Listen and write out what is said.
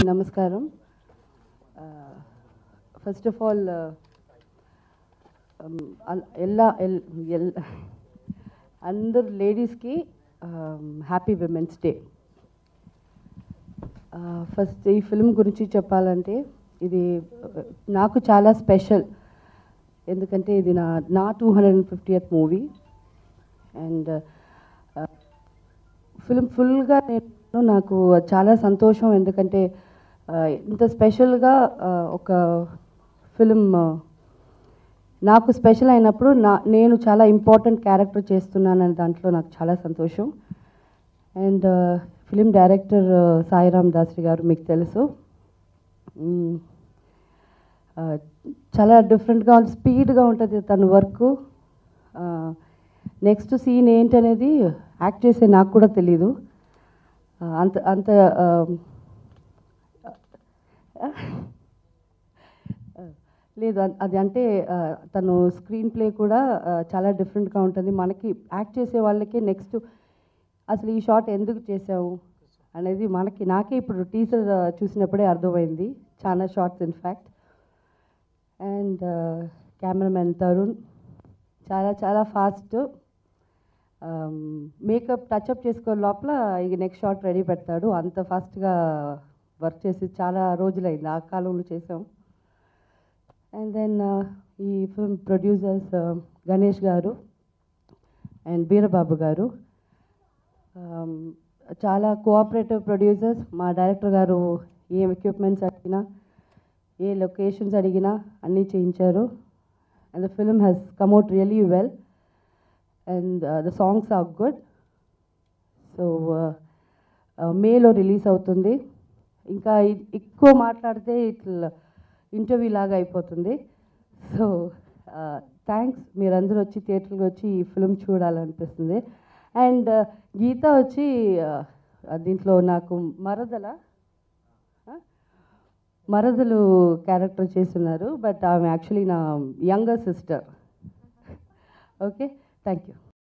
అందరికీ నమస్కారం first of all ఎలా ఎల్- ఎల్- అందరు లేడీస్కి హ్యాపీ విమెన్స్ డే ఫస్ట్ ఈ ఫిల్మ్ గురించి చెప్పాలంటే ఇది uh, నాకు చాలా స్పెషల్ ఎందుకంటే ఇది నా నా two hundred and fiftieth movie and film ఫుల్గా నేను నాకు చాలా సంతోషం ఎందుకంటే ఆ, ఇంత స్పెషల్గా ఆ, ఒక ఫిల్మ్ ఆ, నాకు స్పెషల్ అయినప్పుడు నా నేను చాలా ఇంపార్టెంట్ క్యారెక్టర్ చేస్తున్నానని దాంట్లో నాకు చాలా సంతోషం and film director Sairam Dasari గారు మీకు తెలుసు మ్మ్. ఆ, చాలా డిఫరెంట్గా స్పీడ్గా ఉంటుంది తన వర్క్ నెక్స్ట్ సీన్ ఏంటనేది యాక్ట్ చేసే నాకు కూడా తెలీదు ఆ, అంత అంత ఆ, లేదు అ- అది అంటే ఆ, తను స్క్రీన్ ప్లే కూడా ఆ, చాలా డిఫరెంట్గా ఉంటుంది మనకి యాక్ట్ చేసే వాళ్ళకి నెక్స్ట్ అసలు ఈ షాట్ ఎందుకు చేసావు అనేది మనకి నాకే ఇప్పుడు టీచర్ చూసినప్పుడే అర్థమైంది చాలా shorts in fact and cameraman Tarun చాలా చాలా ఫాస్ట్ మేకప్ టచ్అప్ చేసుకో లోపల ఇక నెక్స్ట్ షాట్ రెడీ పెడతాడు అంత ఫాస్ట్గా వర్క్ చేసి చాలా రోజులైంది ఆ కాలంలో చేసాం అండ్ దెన్ ఈ ఫిల్మ్ ప్రొడ్యూసర్స్ గణేష్ గారు అండ్ వీరబాబు గారు Um, చాలా కోఆపరేటివ్ ప్రొడ్యూసర్స్ మా డైరెక్టర్ గారు ఏ ఎక్విప్మెంట్స్ అడిగినా ఏ లొకేషన్స్ అడిగినా అన్నీ చేయించారు and the film has come out really well and the songs are good so మేలో రిలీజ్ అవుతుంది ఇంకా ఇ- ఎక్కువ మాట్లాడితే ఇట్లా ఇంటర్వ్యూ లాగా అయిపోతుంది సో థ్యాంక్స్ మీరందరూ వచ్చి థియేటర్కి వచ్చి ఈ ఫిల్మ్ చూడాలనిపిస్తుంది అండ్ గీత వచ్చి uh, దీంట్లో నాకు మరదల ఆ? మరదలు క్యారెక్టర్ చేస్తున్నారు బట్ ఆమె యాక్చువల్లీ నా younger sister okay thank you